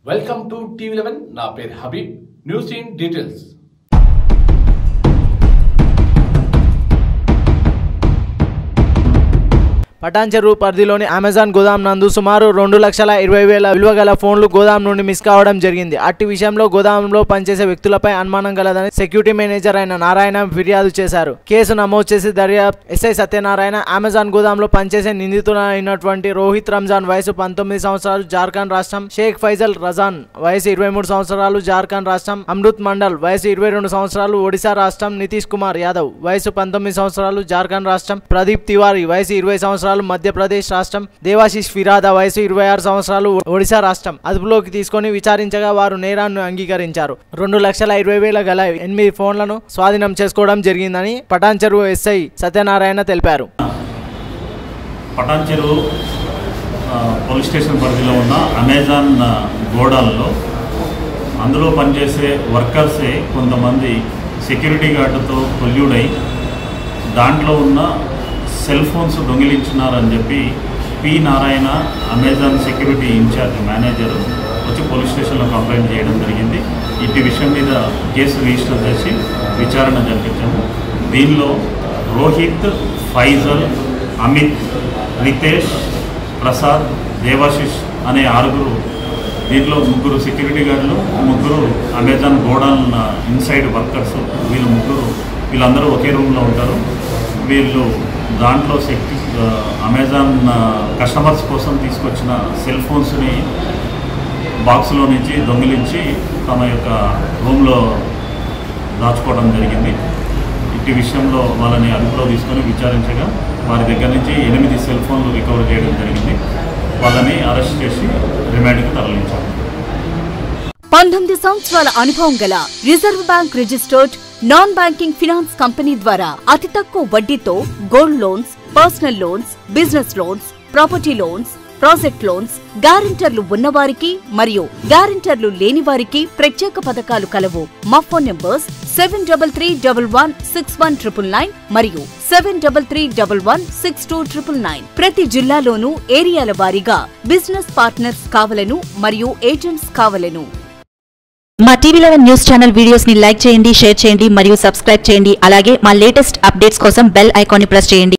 welcome to TV eleven నా పేరు Habeeb news in details Patancheru పరిధిలోని అమెజాన్ గోదాం నందు సుమారు రెండు లక్షల ఇరవై వేల విలువ గల ఫోన్లు గోదాం నుండి మిస్ కావడం జరిగింది అట్టి విషయంలో గోదాంలో పనిచేసే వ్యక్తులపై అనుమానం గలదని సెక్యూరిటీ మేనేజర్ అయిన నారాయణ ఫిర్యాదు చేశారు కేసు నమోదు చేసి దర్యాప్తు ఎస్ఐ సత్యనారాయణ అమెజాన్ గోదాంలో పనిచేసే నిందితులైనటువంటి రోహిత్ రంజాన్ వయసు పంతొమ్మిది సంవత్సరాలు జార్ఖండ్ రాష్ట్రం షేక్ ఫైజల్ రజాన్ వయసు ఇరవై మూడు సంవత్సరాలు జార్ఖండ్ రాష్ట్రం అమృత్ మండల్ వయసు ఇరవై రెండు సంవత్సరాలు ఒడిశా రాష్ట్రం నితీష్ కుమార్ యాదవ్ వయసు పంతొమ్మిది సంవత్సరాలు జార్ఖండ్ రాష్ట్రం ప్రదీప్ తివారీ వయసు ఇరవై సంవత్సరాలు మధ్యప్రదేశ్ రాష్ట్రం దేవాశిష్ ఫిరాదా వయసు ఇరవై ఆరు సంవత్సరాలు ఒడిశా రాష్ట్రం అదుపులోకి తీసుకొని విచారించగా వారు నేరాన్ని అంగీకరించారు రెండు లక్షల ఇరవై వేల గల ఎనిమిది ఫోన్లను స్వాధీనం చేసుకోవడం జరిగిందని పటాన్చెరు ఎస్ఐ సత్యనారాయణ తెలిపారు పటాన్ చెరువు ఆ, పోలీస్ స్టేషన్ పరిధిలో ఉన్న అమెజాన్ ఆ, గోడాల్లో అందులో పనిచేసే వర్కర్సే కొంతమంది సెక్యూరిటీ గార్డుతో కొల్యూడై దాంట్లో ఉన్న సెల్ ఫోన్స్ దొంగిలించినారని చెప్పి P Narayana Amazon security incharge manager వచ్చి పోలీస్ స్టేషన్లో కంప్లైంట్ చేయడం జరిగింది ఇట్టి విషయం మీద కేసు రిజిస్టర్ చేసి విచారణ జరిపించాము దీనిలో రోహిత్ ఫైజల్ అమిత్ రితేష్ ప్రసాద్ దేవాశిష్ అనే ఆరుగురు దీంట్లో ముగ్గురు సెక్యూరిటీ గార్డులు ముగ్గురు అమెజాన్ గోడౌన్ ఇన్సైడ్ వర్కర్స్ వీళ్ళు ముగ్గురు వీళ్ళందరూ ఒకే రూమ్లో ఉంటారు వీళ్ళు దాంట్లో సెక్యూ అమెజాన్ కస్టమర్స్ కోసం తీసుకొచ్చిన సెల్ ఫోన్స్ని బాక్స్లో నుంచి దొంగిలించి తమ యొక్క రూమ్లో దాచుకోవడం జరిగింది ఇట్టి విషయంలో వాళ్ళని అదుపులో తీసుకొని విచారించగా వారి దగ్గర నుంచి ఎనిమిది సెల్ ఫోన్లు రికవర్ చేయడం జరిగింది వాళ్ళని అరెస్ట్ చేసి రిమాండ్కి తరలించారు పంతొమ్మిది సంవత్సరాల అనుభవం గల reserve bank registered non banking finance company ద్వారా అతి తక్కువ వడ్డీతో gold loans personal loans business loans property loans project loans గ్యారెంటర్లు ఉన్నవారికి మరియు గ్యారెంటర్లు లేని వారికి ప్రత్యేక పథకాలు కలవు మా phone numbers seven double three double one six one triple nine మరియు seven double three double one six two triple nine ప్రతి జిల్లాలోనూ ఏరియాల వారీగా బిజినెస్ పార్ట్నర్స్ కావలను మరియు ఏజెంట్స్ కావలను మా TV eleven news channel videos ని లైక్ చేయండి షేర్ చేయండి మరియు సబ్స్క్రైబ్ చేయండి అలాగే మా లేటెస్ట్ అప్డేట్స్ కోసం బెల్ ఐకాన్ ని ప్రెస్ చేయండి